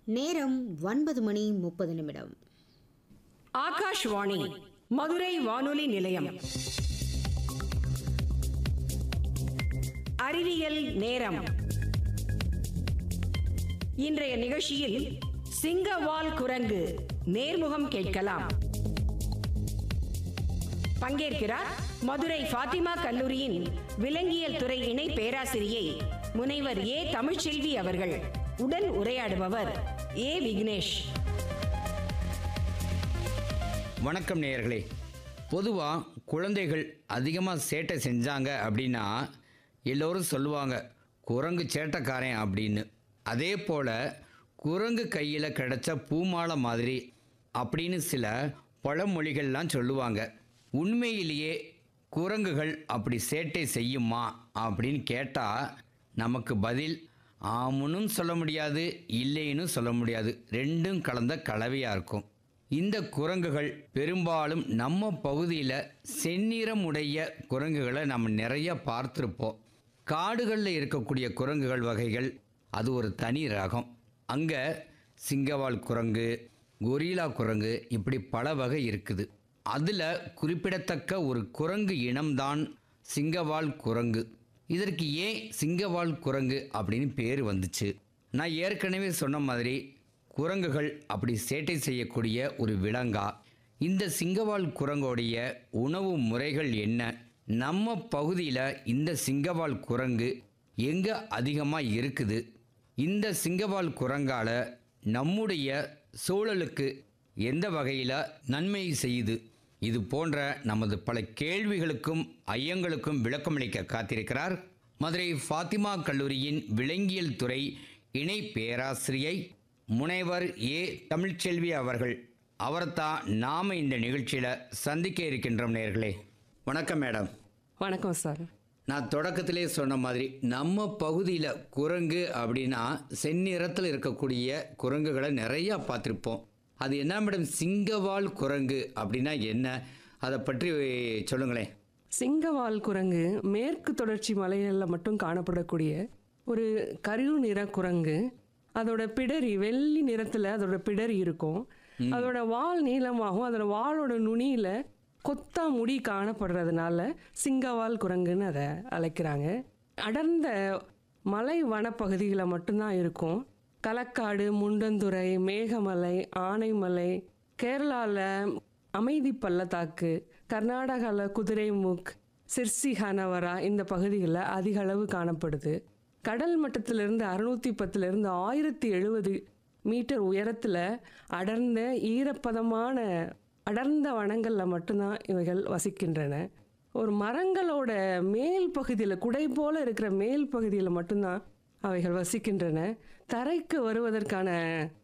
நேரம் ஒன்பது மணி முப்பது நிமிடம் ஆகாஷ்வாணி மதுரை வானொலி நிலையம் அறிவியல் நேரம் இன்றைய நிகழ்ச்சியில் சிங்கவால் குரங்கு நேர்முகம் கேட்கலாம் பங்கேற்கிறார் மதுரை ஃபாத்திமா கல்லூரியின் விலங்கியல் துறை இணை பேராசிரியை முனைவர் ஏ தமிழ்ச்செல்வி அவர்கள் உடன் உரையாடுபவர் ஏ விக்னேஷ் வணக்கம் நேயர்களே பொதுவாக குழந்தைகள் அதிகமாக சேட்டை செஞ்சாங்க அப்படின்னா எல்லோரும் சொல்லுவாங்க குரங்கு சேட்டைக்காரன் அப்படின்னு அதே போல் குரங்கு கையில் கிடைச்ச பூமாலை மாதிரி அப்படின்னு சில பழமொழிகள்லாம் சொல்லுவாங்க உண்மையிலேயே குரங்குகள் அப்படி சேட்டை செய்யுமா அப்படின்னு கேட்டால் நமக்கு பதில் ஆமுனும் சொல்ல முடியாது இல்லைன்னு சொல்ல முடியாது ரெண்டும் கலந்த கலவையாக இருக்கும் இந்த குரங்குகள் பெரும்பாலும் நம்ம பகுதியில் செந்நிறமுடைய குரங்குகளை நம்ம நிறைய பார்த்துருப்போம் காடுகளில் இருக்கக்கூடிய குரங்குகள் வகைகள் அது ஒரு தனி ரகம் அங்கே சிங்கவால் குரங்கு கொரிலா குரங்கு இப்படி பல வகை இருக்குது அதில் குறிப்பிடத்தக்க ஒரு குரங்கு இனம்தான் சிங்கவால் குரங்கு இதற்கு ஏன் சிங்கவால் குரங்கு அப்படின்னு பேர் வந்துச்சு நான் ஏற்கனவே சொன்ன மாதிரி குரங்குகள் அப்படி சேட்டை செய்யக்கூடிய ஒரு விலங்கா இந்த சிங்கவால் குரங்கோடைய உணவு முறைகள் என்ன நம்ம பகுதியில் இந்த சிங்கவால் குரங்கு எங்கே அதிகமாக இருக்குது இந்த சிங்கவால் குரங்கால நம்முடைய சூழலுக்கு எந்த வகையில் நன்மை செய்யுது இது போன்ற நமது பல கேள்விகளுக்கும் ஐயங்களுக்கும் விளக்கமளிக்க காத்திருக்கிறார் மதுரை ஃபாத்திமா கல்லூரியின் விலங்கியல் துறை இணை பேராசிரியை முனைவர் ஏ தமிழ்ச்செல்வி அவர்கள் அவரைத்தான் நாம் இந்த நிகழ்ச்சியில் சந்திக்க இருக்கின்றோம் நேர்களே வணக்கம் மேடம் வணக்கம் சார் நான் தொடக்கத்திலே சொன்ன மாதிரி நம்ம பகுதியில் குரங்கு அப்படின்னா செந்நிறத்தில் இருக்கக்கூடிய குரங்குகளை நிறையா பார்த்துருப்போம் அது என்ன மேடம் சிங்கவால் குரங்கு அப்படின்னா என்ன அதை பற்றி சொல்லுங்களேன் சிங்கவால் குரங்கு மேற்கு தொடர்ச்சி மலைகளில் மட்டும் காணப்படக்கூடிய ஒரு கருவு நிற குரங்கு அதோட பிடரி வெள்ளி நிறத்தில் அதோட பிடரி இருக்கும் அதோட வால் நீளமாகவும் அதோட வாளோட நுனியில கொத்தா முடி காணப்படுறதுனால சிங்கவால் குரங்குன்னு அதை அழைக்கிறாங்க அடர்ந்த மலை வனப்பகுதிகளில் மட்டும்தான் இருக்கும் களக்காடு முண்டந்துறை மேகமலை ஆனைமலை கேரளாவில் அமைதி பள்ளத்தாக்கு கர்நாடகாவில் குதிரைமுக் சிர்சி ஹனவரா இந்த பகுதிகளில் அதிக அளவு காணப்படுது கடல் மட்டத்திலிருந்து அறுநூத்தி பத்துலேருந்து ஆயிரத்தி எழுபது மீட்டர் உயரத்தில் அடர்ந்த ஈரப்பதமான அடர்ந்த வனங்களில் மட்டும்தான் இவைகள் வசிக்கின்றன ஒரு மரங்களோட மேல் பகுதியில் குடை போல இருக்கிற மேல் பகுதியில் மட்டும்தான் அவைகள் வசிக்கின்றன தரைக்கு வருவதற்கான